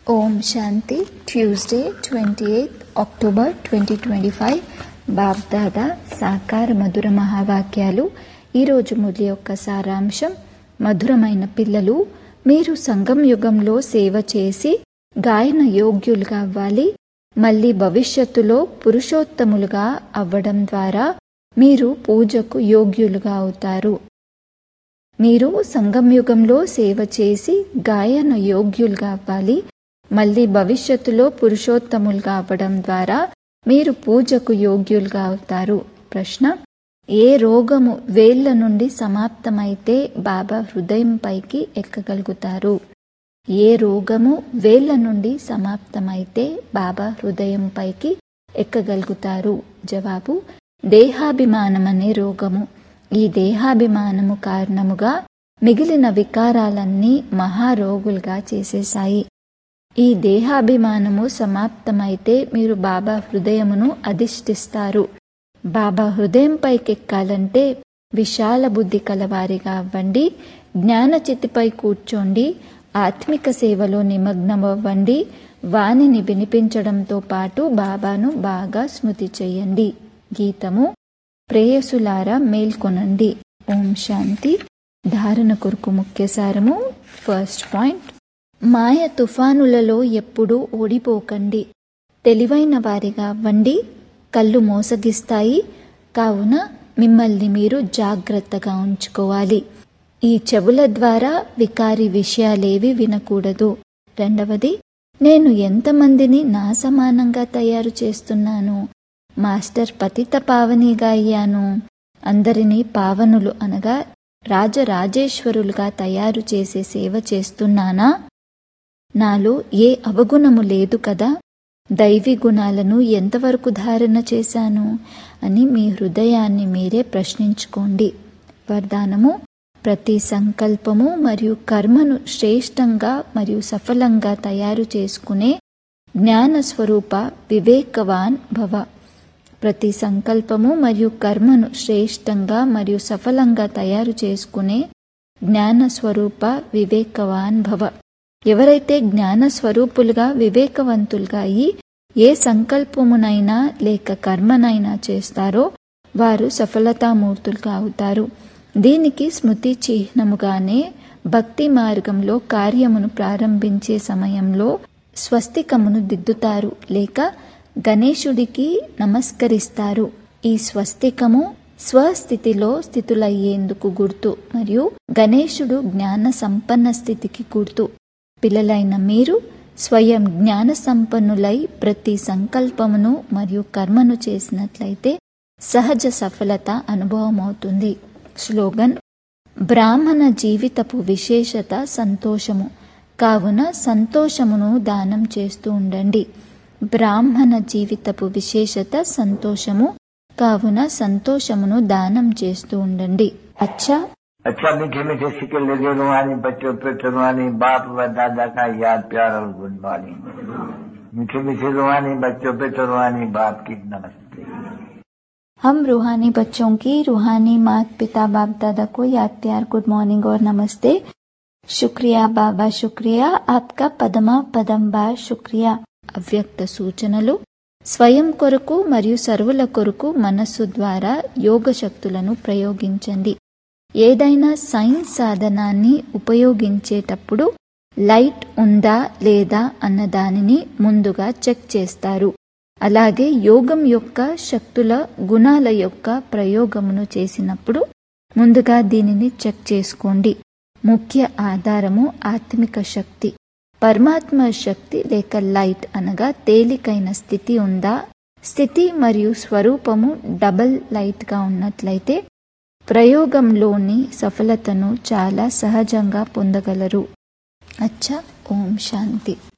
ఓం శాంతి Tuesday twenty eighth October twenty twenty five BapDada సాకార మధుర మహావాక్యాలు ఈరోజు మురళి యొక్క సారాంశం మధురమైన పిల్లలు మీరు సంగం యుగంలో సేవ చేసి గాయన యోగ్యులుగా అవ్వాలి మళ్ళీ భవిష్యత్తులో పురుషోత్తములుగా అవ్వడం ద్వారా మీరు పూజకు యోగ్యులుగా అవుతారు మీరు సంగం యుగంలో సేవ చేసి గాయన యోగ్యులుగా అవ్వాలి మళ్ళీ భవిష్యత్తులో పురుషోత్తములుగా అవ్వడం ద్వారా మీరు పూజకు యోగ్యులుగా అవుతారు ప్రశ్న ఏ రోగము వేళ్ల నుండి సమాప్తమైతే బాబా హృదయం పైకి ఎక్కగలుగుతారు ఏ రోగము వేళ్ల నుండి సమాప్తమైతే బాబా హృదయం పైకి ఎక్కగలుగుతారు జవాబు దేహాభిమానం అనే రోగము ఈ దేహాభిమానము కారణముగా మిగిలిన వికారాలన్నీ మహారోగులుగా చేసేశాయి ఈ దేహాభిమానము సమాప్తమైతే మీరు బాబా హృదయమును అధిష్ఠిస్తారు బాబా హృదయం పైకెక్కాలంటే విశాల బుద్ధి కలవారిగా అవ్వండి జ్ఞానచితిపై కూర్చోండి ఆత్మిక సేవలో నిమగ్నమవ్వండి వాణిని వినిపించడంతో పాటు బాబాను బాగా స్మృతి చేయండి గీతము ప్రేయసులారా మేల్కొనండి ఓం శాంతి ధారణ కొరకు ముఖ్య సారము ఫస్ట్ పాయింట్ మాయ తుఫానులలో ఎప్పుడూ ఓడిపోకండి తెలివైన వారిగా అవ్వండి కళ్ళు మోసగిస్తాయి కావున మిమ్మల్ని మీరు జాగ్రత్తగా ఉంచుకోవాలి ఈ చెవుల ద్వారా వికారి విషయాలేవి వినకూడదు రెండవది నేను ఎంతమందిని నా సమానంగా తయారు చేస్తున్నాను మాస్టర్ పతిత పావనిగా అయ్యాను అందరినీ పావనులు అనగా రాజరాజేశ్వరులుగా తయారు చేసే సేవ చేస్తున్నానా నాలో ఏ అవగుణము లేదు కదా దైవీ గుణాలను ఎంతవరకు ధారణ చేశాను అని మీ హృదయాన్ని మీరే ప్రశ్నించుకోండి వరదానము ప్రతి సంకల్పము మరియు కర్మను శ్రేష్టంగా మరియు సఫలంగా తయారు చేసుకునే జ్ఞాన స్వరూప వివేకవాన్ భవ ప్రతి సంకల్పము మరియు కర్మను శ్రేష్టంగా మరియు సఫలంగా తయారు చేసుకునే జ్ఞాన స్వరూప వివేకవాన్ భవ ఎవరైతే జ్ఞాన స్వరూపులుగా వివేకవంతులుగా అయి ఏ సంకల్పమునైనా లేక కర్మనైనా చేస్తారో వారు సఫలతామూర్తులుగా అవుతారు దీనికి స్మృతి చిహ్నముగానే భక్తి మార్గంలో కార్యమును ప్రారంభించే సమయంలో స్వస్తికమును దిద్దుతారు లేక గణేశుడికి నమస్కరిస్తారు ఈ స్వస్తికము స్వస్థితిలో స్థితులయ్యేందుకు గుర్తు మరియు గణేశుడు జ్ఞాన సంపన్న స్థితికి గుర్తు పిల్లలైన మీరు స్వయం జ్ఞాన సంపన్నులై ప్రతి సంకల్పమును మరియు కర్మను చేసినట్లయితే సహజ సఫలత అనుభవం అవుతుంది స్లోగన్ బ్రాహ్మణ జీవితపు విశేషత సంతోషము కావున సంతోషమును దానం చేస్తూ ఉండండి బ్రాహ్మణ జీవితపు విశేషత సంతోషము కావున సంతోషమును దానం చేస్తూ ఉండండి అచ్చా अच्छा मीठे मीठे सिक्के लगे रुहानी बच्चों पे रुहानी बाप व दादा का याद प्यार और गुड मॉर्निंग मीठे मीठे रुहानी बच्चों पे रुहानी बाप की नमस्ते हम रूहानी बच्चों की रूहानी माता पिता बाप दादा को याद प्यार गुड मॉर्निंग और नमस्ते शुक्रिया बाबा शुक्रिया आपका పదమా పదం బార్ శుక్రియా అవ్యక్త సూచనలు స్వయం కొరకు మరియు సర్వుల కొరకు మనస్సు ద్వారా యోగ శక్తులను ప్రయోగించండి ఏదైనా సైన్స్ సాధనాన్ని ఉపయోగించేటప్పుడు లైట్ ఉందా లేదా అన్న దానిని ముందుగా చెక్ చేస్తారు అలాగే యోగం యొక్క శక్తుల గుణాల యొక్క ప్రయోగమును చేసినప్పుడు ముందుగా దీనిని చెక్ చేసుకోండి ముఖ్య ఆధారము ఆత్మిక శక్తి పరమాత్మ శక్తి లేక లైట్ అనగా తేలికైన స్థితి ఉందా స్థితి మరియు స్వరూపము డబల్ లైట్గా ఉన్నట్లయితే ప్రయోగంలోని సఫలతను చాలా సహజంగా పొందగలరు అచ్చా ఓం శాంతి